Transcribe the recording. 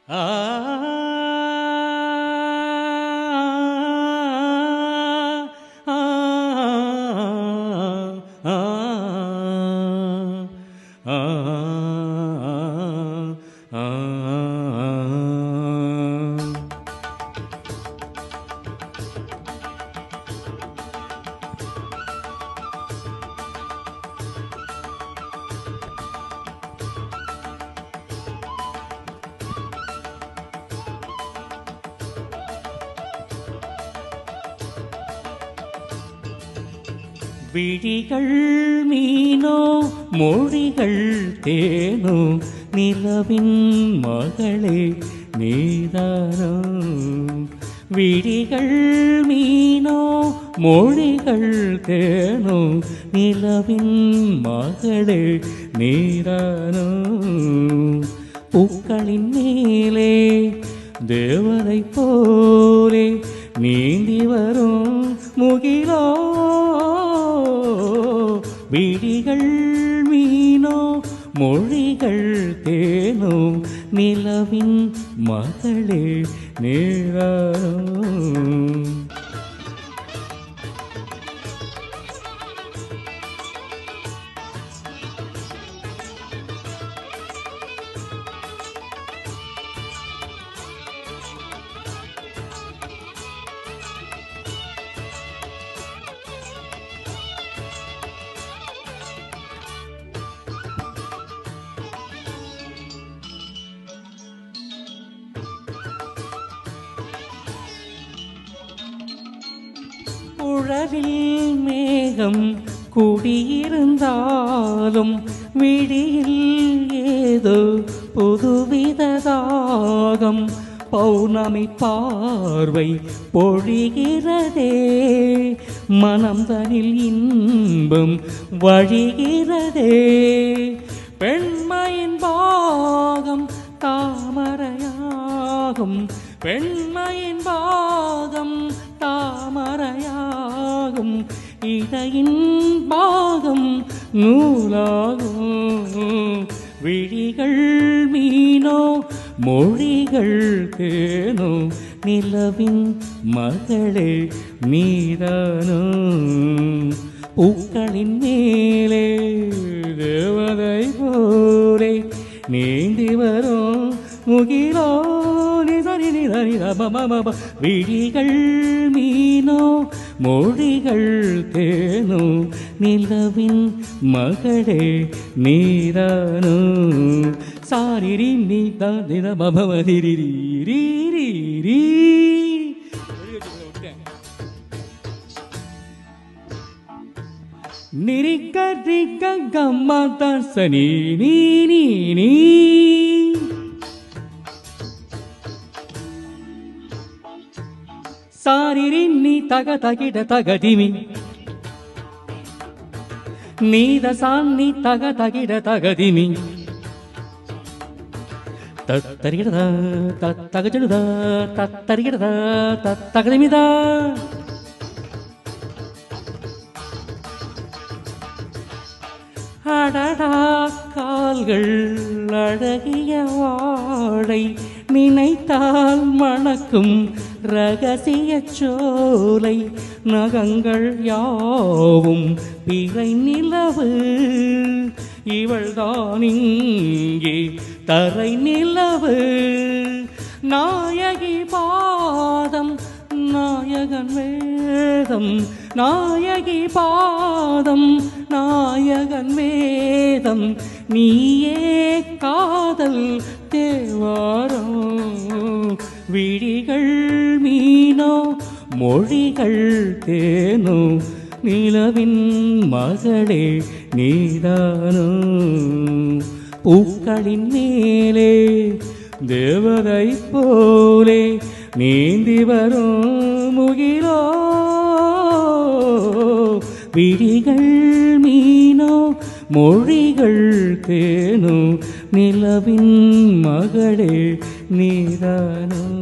ஆ ஆ ஆ ஆ ஆ விழிகள் மீனோ மொழிகள் தேனோ நிலவின் மகளே நீதானோ விழிகள் மீனோ மொழிகள் தேனோ நிலவின் மகளே நீதானோ பூக்களின் மேலே தேவதை போலே நீந்தி வரும் முகிலோ விழிகள் மீனோ மொழிகள் தேனோ நிலவின் மகளே நேரானோ குழலில் மேகம் குடியிருந்தாலும் விடியில் ஏதோ புதுவித தாகம் பௌர்ணமி பார்வை பொழிகிறதே மனம் தனில் இன்பம் வழிகிறதே பெண்மையின் பாகம் தாமரையாகும் பெண்மையின் பாகம் தாமரையாகும் இடையின் பாகம் நூலாகும் விழிகள் மீனோ மொழிகள் தேனோ நிலவின் மகளே நீதானோ பூக்களின் மேலே தேவதை போலே நீந்தி வரும் முகிலோ நிதனி நிதனி ரமமம விழிகள் மீனோ மொழிகள் தேனோ நிலவின் மகளே நீதானோ சாரிரி நீ தானித மபமதிரி ரீ ரீ ரீ நிரிக்க ரிக்க கம்மா தசனி நீ நீ நீ சாரிரி நீ தக தகிட தகதிமி நீத சான்னி தக தகிட தகதிமி தத்தரிகிறதா தத்தகஜடுதா தத்தரிகிறதா தத்தகதிமிதா அடடா கால்கள் அழகிய வாழை நினைத்தால் மணக்கும் ரகசிய சோலை நகங்கள் யாவும் பிறை நிலவு இவள்தான் இங்கே தரை நிலவு நாயகி பாதம் நாயகன் வேதம் நாயகி பாதம் நாயகன் வேதம் நீயே காதல் தேவாரம் விழிகள் மீனோ மொழிகள் தேனோ நிலவின் மகளே நீதானோ பூக்களின் மேலே தேவதை போலே நீந்தி வரும் முகிலோ விழிகள் மீனோ மொழிகள் தேனோ நிலவின் மகளே நீதானோ